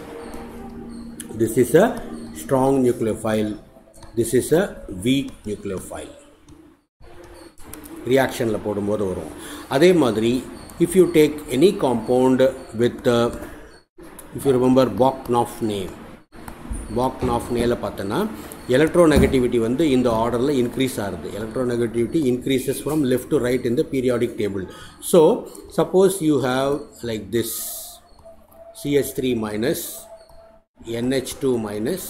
this is a strong nucleophile this is a weak nucleophile ரியாக்ஷனில் போடும்போது வரும் அதே மாதிரி if you take any compound with uh, if you remember Bocknoff name Bocknoff நேல பார்த்தோன்னா எலக்ட்ரோநெகட்டிவிட்டி வந்து இந்த ஆர்டரில் இன்க்ரீஸ் ஆகுது electronegativity increases from left to right in the periodic table so suppose you have like this CH3 minus NH2 minus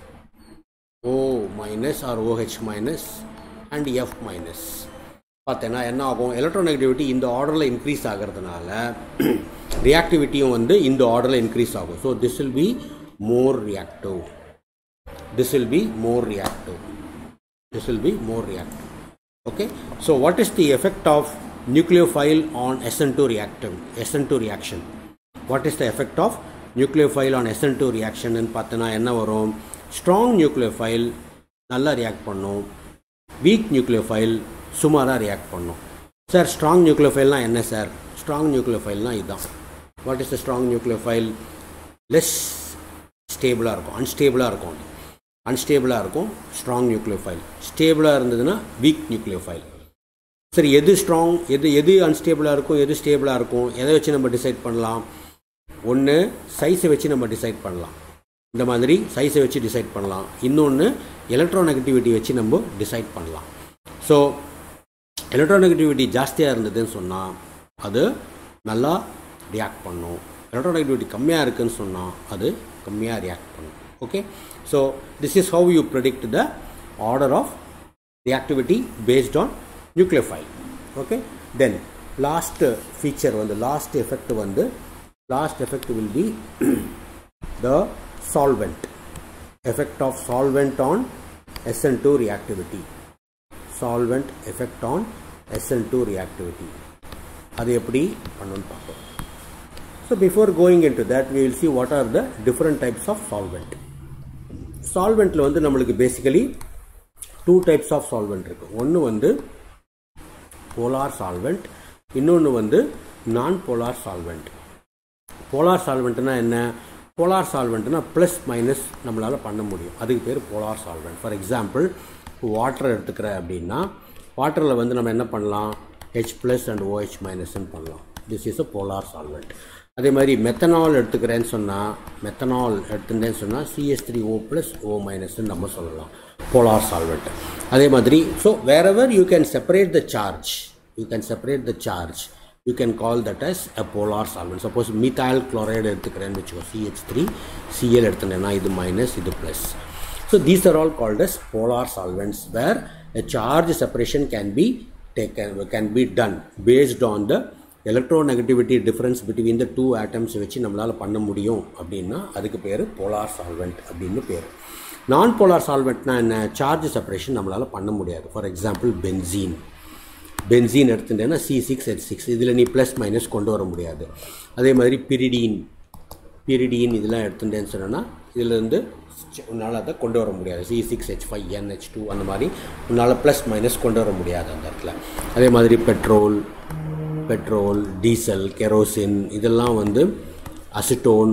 O minus or OH minus and F minus பார்த்தேன்னா என்ன ஆகும் எலக்ட்ரோநெகட்டிவிட்டி இந்த ஆர்டரில் இன்க்ரீஸ் ஆகிறதுனால ரியாக்டிவிட்டியும் வந்து இந்த ஆர்டரில் இன்க்ரீஸ் ஆகும் so this will be more reactive this will be more reactive this will be more reactive okay so what is the effect of nucleophile on SN two reactive SN two reaction what is the effect of nucleophile on SN two reaction பார்த்தோன்னா என்ன வரும் ஸ்ட்ராங் நியூக்ளியோஃபைல் நல்லா ரியாக்ட் பண்ணும் வீக் நியூக்ளியோஃபைல் சுமாராக ரியாக்ட் பண்ணும் சார் ஸ்ட்ராங் நியூக்ளியோஃபைல்னால் என்ன சார் ஸ்ட்ராங் நியூக்ளியோஃபைல்னால் இதுதான் what is the strong nucleophile less ஸ்டேபிளாக இருக்கும் அன்ஸ்டேபிளாக இருக்கும் அன்ஸ்டேபிளாக இருக்கும் ஸ்ட்ராங் நியூக்ளியோஃபைல் ஸ்டேபிளாக இருந்ததுன்னா வீக் நியூக்ளியோஃபைல் சரி எது ஸ்ட்ராங் எது எது அன்ஸ்டேபிளாக இருக்கும் எது ஸ்டேபிளாக இருக்கும் எதை வச்சு நம்ம டிசைட் பண்ணலாம் ஒன்று சைஸை வச்சு நம்ம டிசைட் பண்ணலாம் இந்த மாதிரி சைஸை வச்சு டிசைட் பண்ணலாம் இன்னொன்று எலக்ட்ரோநெகட்டிவிட்டி வச்சு நம்ம டிசைட் பண்ணலாம் ஸோ எலக்ட்ரோநெகட்டிவிட்டி ஜாஸ்தியாக இருந்ததுன்னு சொன்னால் அது நல்லா ரியாக்ட் பண்ணும் எலக்ட்ரோநெகட்டிவிட்டி கம்மியாக இருக்குன்னு சொன்னால் அது கம்மியாக ரியாக்ட் பண்ணும் okay so this is how you predict the order of reactivity based on nucleophile okay then last feature வந்து லாஸ்ட் எஃபெக்ட் வந்து last effect will be the solvent effect of solvent on SN2 reactivity solvent effect on SN2 reactivity அது எப்படி பண்ணணும்னு பார்ப்போம் So before going into that, we will see what are the different types of solvent. சால்வெண்ட்டில் வந்து நம்மளுக்கு basically two types of solvent இருக்குது ஒன்று வந்து போலார் சால்வெண்ட் இன்னொன்று வந்து நான் போலார் சால்வெண்ட் போலார் சால்வெண்ட்னா என்ன போலார் சால்வெண்ட்னா ப்ளஸ் மைனஸ் நம்மளால் பண்ண முடியும் அதுக்கு பேர் polar solvent for example water எடுத்துக்கிற அப்படின்னா வாட்டரில் வந்து நம்ம என்ன பண்ணலாம் ஹெச் ப்ளஸ் அண்ட் ஓஹெச் மைனஸ்ன்னு பண்ணலாம் this is a polar solvent அதே மாதிரி மெத்தனால் எடுத்துக்கிறேன்னு சொன்னால் மெத்தனால் எடுத்துட்டேன்னு சொன்னால் CS three O plus O மைனஸ்ன்னு நம்ம சொல்லலாம் போலார் சால்வெண்ட் அதே மாதிரி so wherever you can separate the charge you can separate the charge you can call that as a polar solvent suppose மித்தாயில் chloride எடுத்துக்கிறேன்னு வச்சுக்கோ சிஹெச் த்ரீ சிஎல் எடுத்துட்டேன்னா இது மைனஸ் இது plus so these are all called as polar solvents where a charge separation can be taken can be done based on the electronegativity difference between the two atoms வச்சு நம்மளால் பண்ண முடியும் அப்படின்னா அதுக்கு பேர் போலார் சால்வெண்ட் அப்படின்னு பேர் நான் போலார் சால்வெண்ட்னா என்ன சார்ஜ் செப்பரேஷன் நம்மளால் பண்ண முடியாது ஃபார் எக்ஸாம்பிள் பென்சீன் பென்சீன் எடுத்துட்டேன்னா சி சிக்ஸ் ஹெச் சிக்ஸ் இதில் நீ ப்ளஸ் மைனஸ் கொண்டு வர முடியாது அதே மாதிரி பிரிடீன் பிரிடீன் இதெல்லாம் எடுத்துட்டேன்னு சொன்னோன்னா இதுலேருந்து உன்னால் அதை கொண்டு வர முடியாது C six H five N H two அந்த மாதிரி உன்னால் ப்ளஸ் மைனஸ் கொண்டு வர முடியாது அந்த இடத்துல அதே மாதிரி பெட்ரோல் பெட்ரோல் டீசல் கெரோசின் இதெல்லாம் வந்து அசிட்டோன்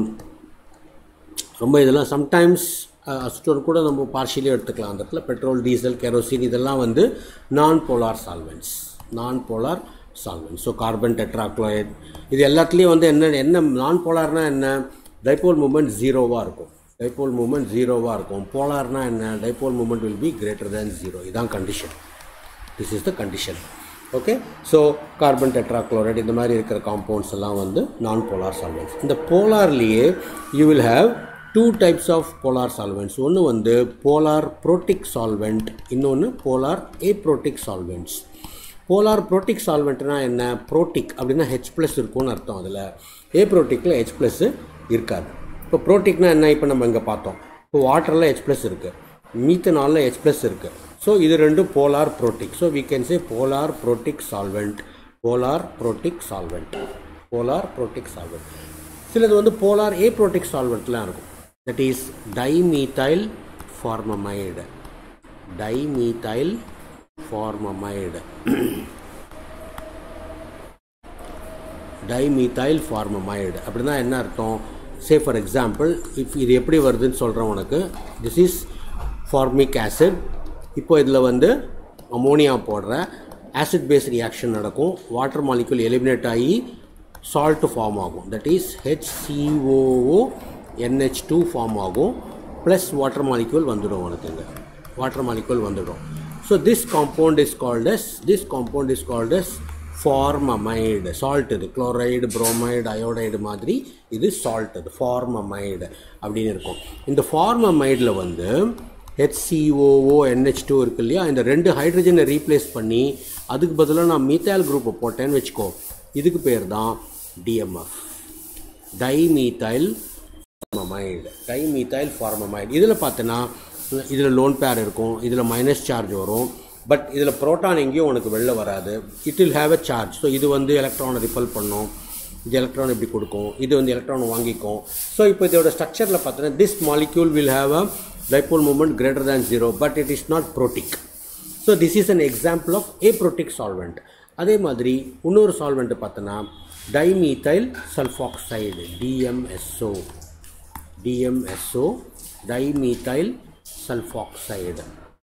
ரொம்ப இதெல்லாம் சம்டைம்ஸ் அசிட்டோன் கூட நம்ம பார்ஷியலி எடுத்துக்கலாம் அந்த இடத்துல பெட்ரோல் டீசல் கெரோசின் இதெல்லாம் வந்து non polar solvents non polar solvent so carbon tetrachloride இது எல்லாத்துலேயும் வந்து என்ன என்ன நான் போலார்னா என்ன டைபோல் மூமெண்ட் ஜீரோவாக இருக்கும் டைபோல் மூமெண்ட் ஜீரோவாக இருக்கும் போலார்னா என்ன dipole moment will be greater than zero இதான் condition this is the condition okay so carbon tetrachloride இந்த மாதிரி இருக்கிற காம்பவுண்ட்ஸ் எல்லாம் வந்து நான் போலார் சால்வெண்ட்ஸ் இந்த போலார்லேயே you will have two types of polar solvents ஒன்று வந்து போலார் ப்ரோட்டிக் சால்வெண்ட் இன்னொன்று polar aprotic solvents polar protic சால்வெண்ட்னா என்ன ப்ரோட்டிக் அப்படின்னா ஹெச் ப்ளஸ் இருக்கும்னு அர்த்தம் அதில் ஏ ப்ரோட்டிக்கில் ஹெச் ப்ளஸ் இருக்காது இப்போ ப்ரோட்டிக்னா என்ன இப்போ நம்ம இங்கே பார்த்தோம் இப்போ வாட்டரில் ஹெச் ப்ளஸ் இருக்குது மீத்தனாலில் ஹெச் ப்ளஸ் இருக்குது ஸோ இது ரெண்டும் polar protic so we can say polar protic solvent polar protic solvent polar protic solvent சிலது வந்து போலார் ஏ ப்ரோட்டிக் சால்வெண்ட்லாம் இருக்கும் தட் இஸ் டைமீத்தைல் ஃபார்மமைடு டைமீத்தைல் ஃபார்மமைடு டைமீத்தைல் ஃபார்மமைடு அப்படின்னா என்ன அர்த்தம் சே ஃபார் எக்ஸாம்பிள் இஃப் இது எப்படி வருதுன்னு சொல்கிறேன் உனக்கு திஸ் இஸ் ஃபார்மிக் ஆசிட் இப்போ இதில் வந்து அமோனியா போடுற ஆசிட் பேஸ் ரியாக்ஷன் நடக்கும் வாட்டர் மாலிகுல் எலிமினேட் ஆகி சால்ட் ஃபார்ம் ஆகும் that is HCOO NH two form ஆகும் ப்ளஸ் வாட்டர் மாலிகுல் வந்துடும் உனக்கு இங்கே வாட்டர் மாலிகுல் வந்துடும் so this compound is called as this compound is called as formamide salt இது குளோரைடு புரோமைடு அயோடைடு மாதிரி இது சால்ட் இது ஃபார்மமைடு அப்படின்னு இருக்கும் இந்த ஃபார்மமைடில் வந்து ஹெச்சிஓஓ என்ஹெச் டூ இருக்கு இல்லையா இந்த ரெண்டு ஹைட்ரஜனை ரீப்ளேஸ் பண்ணி அதுக்கு பதிலாக நான் மீத்தால் குரூப்பை போட்டேன்னு வச்சுக்கோ இதுக்கு பேர் தான் டிஎம்எஃப் டைமீத்தைல் ஃபார்மமைடு டைமீத்தைல் ஃபார்மமைடு இதில் பார்த்தோன்னா இதில் லோன் பேர் இருக்கும் இதில் மைனஸ் சார்ஜ் வரும் பட் இதில் ப்ரோட்டான் எங்கேயும் உனக்கு வெளில வராது it will have a charge so இது வந்து எலக்ட்ரானை ரிப்பல் பண்ணும் இது எலக்ட்ரான் இப்படி கொடுக்கும் இது வந்து எலக்ட்ரான் வாங்கிக்கும் ஸோ இப்போ இதோட ஸ்ட்ரக்சரில் பார்த்தோன்னா this molecule will have a dipole moment greater than zero but it is not protic so this is an example of aprotic solvent அதே மாதிரி இன்னொரு சால்வெண்ட்டு பார்த்தோன்னா dimethyl sulfoxide DMSO DMSO dimethyl sulfoxide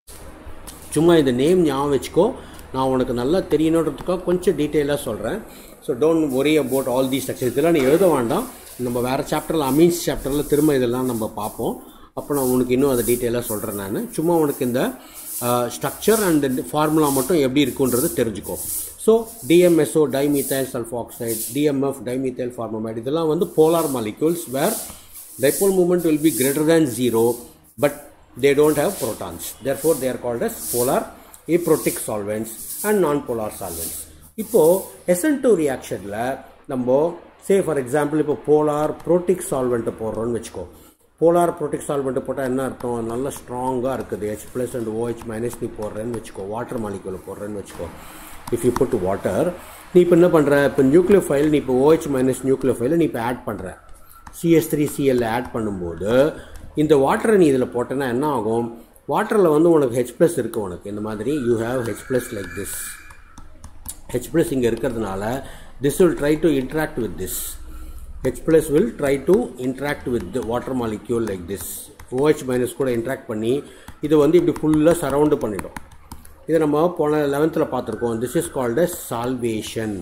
சும்மா இந்த நேம் ஞாபகம் வச்சுக்கோ நான் உனக்கு நல்லா தெரியணுன்றதுக்காக கொஞ்சம் டீட்டெயிலாக சொல்கிறேன் so don't worry about all the structure இதெல்லாம் நீ எழுத வேண்டாம் நம்ம வேறு சாப்டரில் அமீன்ஸ் சாப்டரில் திரும்ப இதெல்லாம் நம்ம பார்ப்போம் அப்போ நான் உனக்கு இன்னும் அதை டீட்டெயிலாக சொல்கிறேன் நான் சும்மா உனக்கு இந்த ஸ்ட்ரக்சர் அண்ட் ஃபார்முலா மட்டும் எப்படி இருக்குன்றது தெரிஞ்சுக்கோ so DMSO dimethyl sulfoxide DMF dimethyl formamide இதெல்லாம் வந்து polar molecules where dipole moment will be greater than zero but they don't have protons therefore they are called as polar aprotic solvents and non-polar solvents இப்போ SN2 ரியாக்ஷனில் நம்ம சே ஃபார் எக்ஸாம்பிள் இப்போ போலார் ப்ரோட்டிக் சால்வெண்ட்டு போடுறோன்னு வச்சுக்கோ போலார் ப்ரோட்டிக் சால்வெண்ட்டு போட்டால் என்ன அர்த்தம் நல்லா ஸ்ட்ராங்காக இருக்குது H plus and OH minus நீ போடுறேன்னு வச்சுக்கோ வாட்டர் மாலிகுல போடுறேன்னு வச்சுக்கோ இஃப் யூ புட் வாட்டர் நீ இப்போ என்ன பண்ணுற இப்போ நியூக்ளியர் ஃபைல் நீ இப்போ OH மைனஸ் நியூக்ளியர் ஃபைலை நீ இப்போ ஆட் பண்ணுற சிஎஸ் த்ரீ சிஎல் ஆட் பண்ணும்போது இந்த வாட்டரை நீ இதில் போட்டேன்னா என்ன ஆகும் வாட்டரில் வந்து உனக்கு ஹெச் ப்ளஸ் இருக்குது உனக்கு இந்த மாதிரி you have H plus like this H plus இங்கே இருக்கிறதுனால this will try to interact with this H plus will try to interact with water molecule like this OH minus கூட இன்ட்ராக்ட் பண்ணி இதை வந்து இப்படி ஃபுல்லாக சரவுண்டு பண்ணிடும் இதை நம்ம போன லெவன்த்தில் பார்த்துருக்கோம் this is called as solvation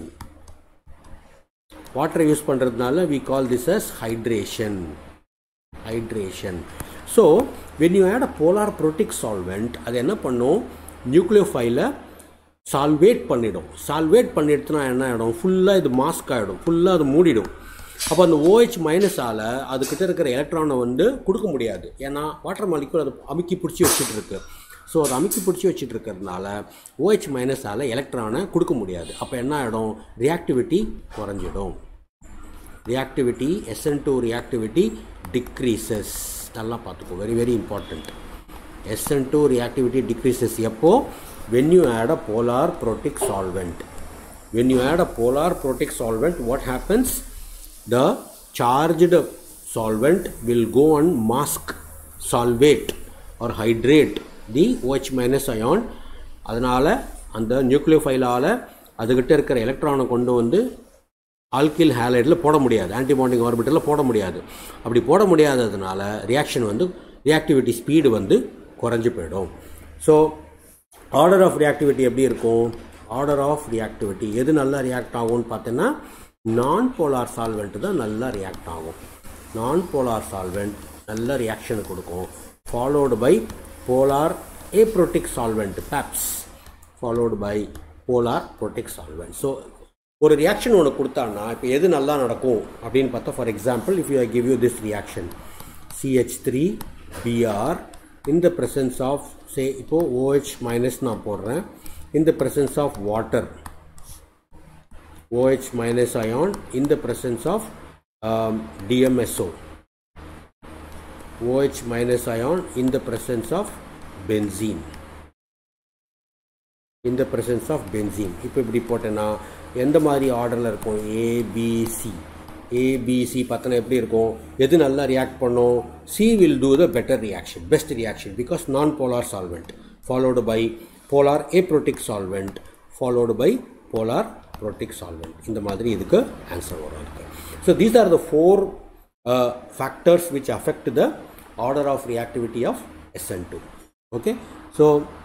வாட்டரை யூஸ் பண்ணுறதுனால we call this as hydration hydration so when you add a polar protic solvent அது என்ன பண்ணும் நியூக்ளியோஃபைலை சால்வேட் பண்ணிடும் சால்வேட் பண்ணிடுச்சுன்னா என்ன ஆகிடும் ஃபுல்லாக இது மாஸ்க் ஆகிடும் ஃபுல்லாக அது மூடிடும் அப்போ அந்த OH மைனஸால் அதுக்கிட்ட இருக்கிற எலக்ட்ரானை வந்து கொடுக்க முடியாது ஏன்னா வாட்டர் மாலிக்கூல் அது அமுக்கி பிடிச்சி வச்சுட்டு இருக்கு ஸோ அதை அமுக்கி பிடிச்சி வச்சுட்டு இருக்கிறதுனால OH மைனஸால் எலக்ட்ரானை கொடுக்க முடியாது அப்போ என்ன ஆகிடும் ரியாக்டிவிட்டி குறைஞ்சிடும் reactivity SN two reactivity decreases நல்லா பார்த்துக்கோ very very important SN two reactivity decreases எப்போ when you add a polar protic solvent when you add a polar protic solvent what happens the charged solvent will go and mask solvate or hydrate the OH minus ion அதனால் அந்த நியூக்ளியோஃபைலால் அதுக்கிட்ட இருக்கிற எலக்ட்ரானை கொண்டு வந்து ஆல்கில் ஹேலைடில் போட முடியாது ஆன்டிபாண்டிங் ஆர்பிட்டலில் போட முடியாது அப்படி போட முடியாததுனால ரியாக்ஷன் வந்து ரியாக்டிவிட்டி ஸ்பீடு வந்து குறைஞ்சு போயிடும் ஸோ ஆர்டர் ஆஃப் ரியாக்டிவிட்டி எப்படி இருக்கும் ஆர்டர் ஆஃப் ரியாக்டிவிட்டி எது நல்லா ரியாக்ட் ஆகும்னு பார்த்தீங்கன்னா நான் போலார் சால்வெண்ட் தான் நல்லா ரியாக்ட் ஆகும் நான் போலார் சால்வெண்ட் நல்ல ரியாக்ஷன் கொடுக்கும் followed by polar aprotic solvent பேப்ஸ் followed by polar protic solvent so ஒரு ரியாக்ஷன் ஒன்று கொடுத்தான்னா இப்போ எது நல்லா நடக்கும் அப்படின்னு பார்த்தா for example if you give you this reaction CH three BR in the presence of say இப்போ OH minus நான் போடுறேன் in the presence of water OH minus ion in the presence of um, DMSO OH minus ion in the presence of benzene in the presence of benzene இப்போ இப்படி போட்டேன்னா எந்த மாதிரி ஆர்டரில் இருக்கும் ஏபிசி ஏபிசி பார்த்தோன்னா எப்படி இருக்கும் எது நல்லா ரியாக்ட் பண்ணும் C will do the better reaction best reaction because non polar solvent followed by polar aprotic solvent followed by polar protic solvent இந்த மாதிரி இதுக்கு ஆன்சர் வரும் இருக்கு so these are the four factors which affect the order of reactivity of SN two okay so